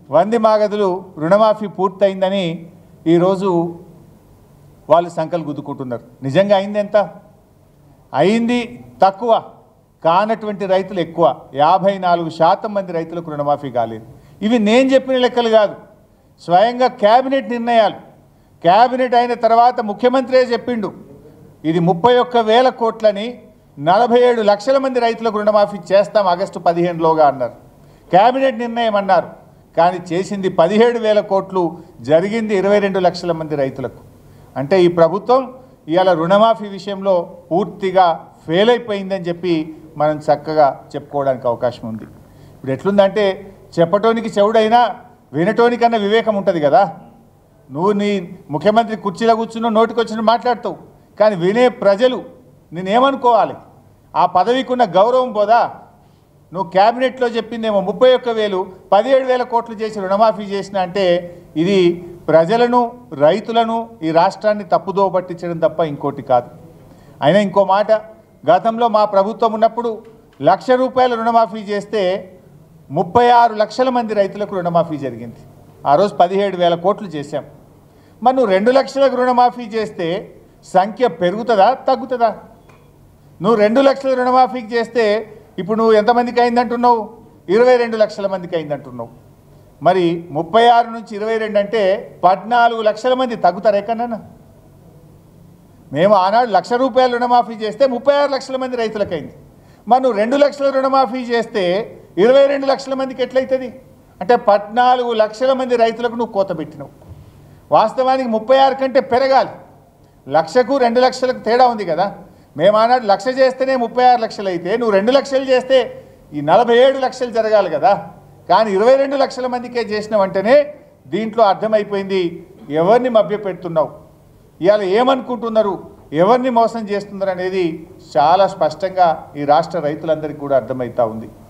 వంది మాగదులు రుణమాఫీ పూర్తయిందని ఈరోజు వాళ్ళు సంకలు గుద్దుకుంటున్నారు నిజంగా అయింది ఎంత అయింది తక్కువ కానటువంటి రైతులు ఎక్కువ యాభై నాలుగు శాతం మంది రైతులకు రుణమాఫీ కాలేదు ఇవి నేను చెప్పిన లెక్కలు కాదు స్వయంగా క్యాబినెట్ నిర్ణయాలు క్యాబినెట్ అయిన తర్వాత ముఖ్యమంత్రే చెప్పిండు ఇది ముప్పై ఒక్క వేల కోట్లని నలభై ఏడు లక్షల మంది రైతులకు రుణమాఫీ చేస్తాం ఆగస్టు పదిహేనులోగా అన్నారు క్యాబినెట్ నిర్ణయం అన్నారు కానీ చేసింది పదిహేడు వేల కోట్లు జరిగింది ఇరవై రెండు లక్షల మంది రైతులకు అంటే ఈ ప్రభుత్వం ఇవాళ రుణమాఫీ విషయంలో పూర్తిగా ఫెయిల్ అయిపోయిందని చెప్పి మనం చక్కగా చెప్పుకోవడానికి అవకాశం ఉంది ఇప్పుడు ఎట్లుందంటే చెప్పటోనికి చెవుడైనా వినటోనికన్నా వివేకం ఉంటుంది కదా నువ్వు నీ ముఖ్యమంత్రి కుర్చీలో కూర్చున్నావు నోటికొచ్చిన మాట్లాడతావు కానీ వినే ప్రజలు నేనేమనుకోవాలి ఆ పదవికున్న గౌరవం పోదా నువ్వు క్యాబినెట్లో చెప్పిందేమో ముప్పై ఒక్క వేలు పదిహేడు వేల కోట్లు చేసి రుణమాఫీ చేసిన అంటే ఇది ప్రజలను రైతులను ఈ రాష్ట్రాన్ని తప్పుదో పట్టించడం తప్ప ఇంకోటి కాదు అయినా ఇంకో మాట గతంలో మా ప్రభుత్వం ఉన్నప్పుడు లక్ష రూపాయల రుణమాఫీ చేస్తే ముప్పై ఆరు లక్షల మంది రైతులకు రుణమాఫీ జరిగింది ఆ రోజు పదిహేడు వేల కోట్లు చేశాం మరి నువ్వు రెండు లక్షలకు రుణమాఫీ చేస్తే సంఖ్య పెరుగుతుందా తగ్గుతుందా నువ్వు రెండు లక్షల రుణమాఫీకి చేస్తే ఇప్పుడు నువ్వు ఎంతమందికి అయిందంటున్నావు ఇరవై రెండు లక్షల మందికి అయిందంటున్నావు మరి ముప్పై ఆరు నుంచి ఇరవై రెండు అంటే పద్నాలుగు లక్షల మంది తగ్గుతారు ఎక్కడన్నా మేము ఆనాడు లక్ష రూపాయల రుణమాఫీ చేస్తే ముప్పై ఆరు లక్షల మంది రైతులకు అయింది మరి నువ్వు రెండు లక్షల రుణమాఫీ చేస్తే ఇరవై రెండు లక్షల మందికి ఎట్లయితుంది అంటే పద్నాలుగు లక్షల మంది రైతులకు నువ్వు కోత పెట్టినావు వాస్తవానికి ముప్పై ఆరు కంటే పెరగాలి లక్షకు రెండు లక్షలకు తేడా ఉంది కదా మేము ఆనాడు లక్ష చేస్తేనే ముప్పై ఆరు లక్షలు అయితే నువ్వు రెండు లక్షలు చేస్తే ఈ నలభై ఏడు లక్షలు జరగాలి కదా కానీ ఇరవై రెండు లక్షల మందికే చేసినావంటేనే దీంట్లో అర్థమైపోయింది ఎవరిని మభ్యపెడుతున్నావు ఇవాళ ఏమనుకుంటున్నారు ఎవరిని మోసం చేస్తున్నారు అనేది చాలా స్పష్టంగా ఈ రాష్ట్ర రైతులందరికీ కూడా అర్థమవుతా ఉంది